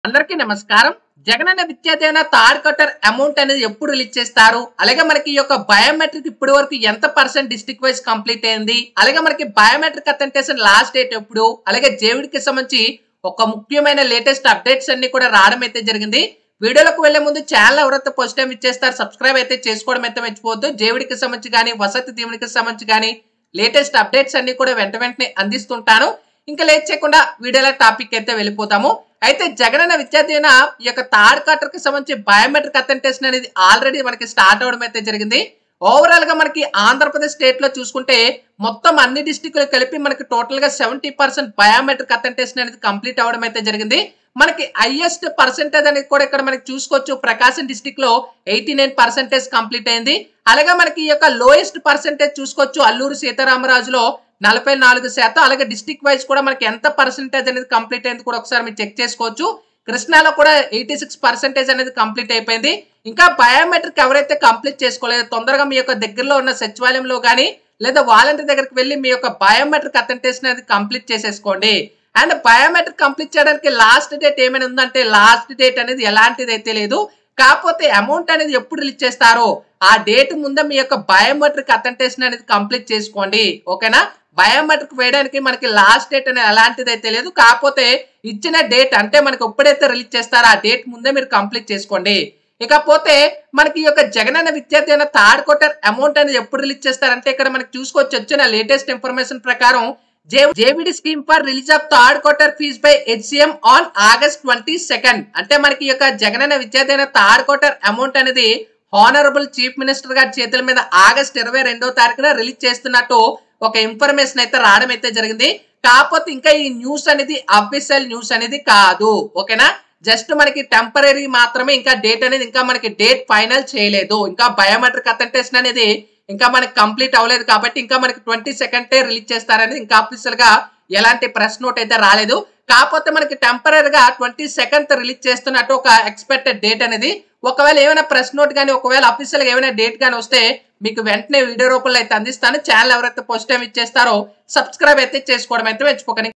అందరికీ నమస్కారం Jagananna Vidyadeevena third quarter amount అనేది ఎప్పుడు రిలీజ్ చేస్తారు అలాగే మనకి ఈ యొక్క బయోమెట్రిక్ ఇప్పటి వరకు ఎంత పర్సెంట్ డిస్ట్రిక్ట్ వైజ్ కంప్లీట్ అయింది అలాగే మనకి బయోమెట్రిక్ అథెంటేషన్ లాస్ట్ డేట్ ఎప్పుడు అలాగే జేవిడికి సంబంధించి ఒక ముఖ్యమైన లేటెస్ట్ అప్డేట్స్ అన్ని కూడా రావడం అయితే జరిగింది వీడియోలకు వెళ్లే ముందు ఛానల్ ఎవరైతే ఫస్ట్ టైం ఇచ్చేస్తారు సబ్స్క్రైబ్ అయితే చేసుకోవడం అయితే మర్చిపోవద్దు జేవిడికి సంబంధించి కానీ వసతి దీవునికి సంబంధించి కానీ లేటెస్ట్ అప్డేట్స్ అన్ని కూడా వెంట వెంటనే అందిస్తుంటాను ఇంకా లేట్ చేయకుండా వీడియోల టాపిక్ అయితే వెళ్ళిపోతాము అయితే జగనన్న విద్యాదీవెన ఈ యొక్క థర్డ్ క్వార్టర్ కి సంబంధించి బయోమెట్రిక్ అథెంటేషన్ అనేది ఆల్రెడీ మనకి స్టార్ట్ అవడం అయితే జరిగింది ఓవరాల్ గా మనకి ఆంధ్రప్రదేశ్ స్టేట్ లో చూసుకుంటే మొత్తం అన్ని డిస్టిక్లు కలిపి మనకి టోటల్ గా సెవెంటీ పర్సెంట్ బయోమెట్రిక్ అథెంటేషన్ అనేది కంప్లీట్ అవడం అయితే జరిగింది మనకి హైయెస్ట్ పర్సెంటేజ్ అనేది కూడా ఇక్కడ మనకి చూసుకోవచ్చు ప్రకాశం డిస్టిక్ లో ఎయిటీ నైన్ పర్సెంటేజ్ కంప్లీట్ అయింది అలాగే మనకి ఈ యొక్క లోయెస్ట్ పర్సెంటేజ్ చూసుకోవచ్చు అల్లూరు సీతారామరాజులో నలభై నాలుగు శాతం అలాగే డిస్టిక్ వైజ్ కూడా మనకి ఎంత పర్సెంటేజ్ అనేది కంప్లీట్ అయింది కూడా ఒకసారి మీరు చెక్ చేసుకోవచ్చు కృష్ణాలో కూడా ఎయిటీ సిక్స్ పర్సెంటేజ్ అనేది కంప్లీట్ అయిపోయింది ఇంకా బయోమెట్రిక్ ఎవరైతే కంప్లీట్ చేసుకోలేదు తొందరగా మీ యొక్క దగ్గరలో ఉన్న సచివాలయంలో కానీ లేదా వాలంటీర్ దగ్గరికి వెళ్ళి మీ యొక్క బయోమెట్రిక్ అథెంటేషన్ అనేది కంప్లీట్ చేసేసుకోండి అండ్ బయోమెట్రిక్ కంప్లీట్ చేయడానికి లాస్ట్ డేట్ ఏమైనా ఉందంటే లాస్ట్ డేట్ అనేది ఎలాంటిది అయితే లేదు కాకపోతే అమౌంట్ అనేది ఎప్పుడు రిలీజ్ చేస్తారో ఆ డేట్ ముందే మీ యొక్క బయోమెట్రిక్ అథెంటేషన్ అనేది కంప్లీట్ చేసుకోండి ఓకేనా బయోమెట్రిక్ వేయడానికి మనకి లాస్ట్ డేట్ అనేది ఎలాంటిది అయితే లేదు కాకపోతే ఇచ్చిన డేట్ అంటే మనకి ఎప్పుడైతే రిలీజ్ చేస్తారో ఆ డేట్ ముందే మీరు కంప్లీట్ చేసుకోండి ఇకపోతే మనకి ఈ యొక్క జగనన్న విద్యార్థి థర్డ్ క్వార్టర్ అమౌంట్ అనేది ఎప్పుడు రిలీజ్ చేస్తారంటే ఇక్కడ మనకి చూసుకోవచ్చు వచ్చిన లేటెస్ట్ ఇన్ఫర్మేషన్ ప్రకారం JVD scheme for release of third quarter fees by HCM on August twenty second అంటే మనకి ఈ యొక్క జగనన్న విద్యార్థి థర్డ్ క్వార్టర్ అమౌంట్ అనేది హానరబుల్ చీఫ్ మినిస్టర్ గారి చేతుల మీద ఆగస్ట్ ఇరవై రెండో తారీఖున రిలీజ్ చేస్తున్నట్టు ఒక ఇన్ఫర్మేషన్ అయితే రావడం అయితే జరిగింది కాకపోతే ఇంకా ఈ న్యూస్ అనేది అఫీషియల్ న్యూస్ అనేది కాదు ఓకేనా జస్ట్ మనకి టెంపరీ మాత్రమే ఇంకా డేట్ అనేది ఇంకా మనకి డేట్ ఫైనల్ చేయలేదు ఇంకా బయోమెట్రిక్ అథెంటేషన్ అనేది ఇంకా మనకి కంప్లీట్ అవ్వలేదు కాబట్టి ఇంకా మనకి ట్వంటీ సెకండ్ రిలీజ్ చేస్తారనేది ఇంకా అఫీషియల్ గా ఎలాంటి ప్రెస్ నోట్ అయితే రాలేదు కాకపోతే మనకి టెంపరీగా ట్వంటీ సెకండ్ రిలీజ్ చేస్తున్నట్టు ఒక ఎక్స్పెక్టెడ్ డేట్ అనేది ఒకవేళ ఏమైనా ప్రెస్ నోట్ కానీ ఒకవేళ అఫీషియల్ గా ఏమైనా డేట్ కానీ వస్తే మీకు వెంటనే వీడియో రూపంలో అయితే అందిస్తాను ఛానల్ ఎవరైతే ఫస్ట్ టైం ఇచ్చేస్తారో సబ్స్క్రైబ్ అయితే చేసుకోవడం అయితే మర్చిపోకండి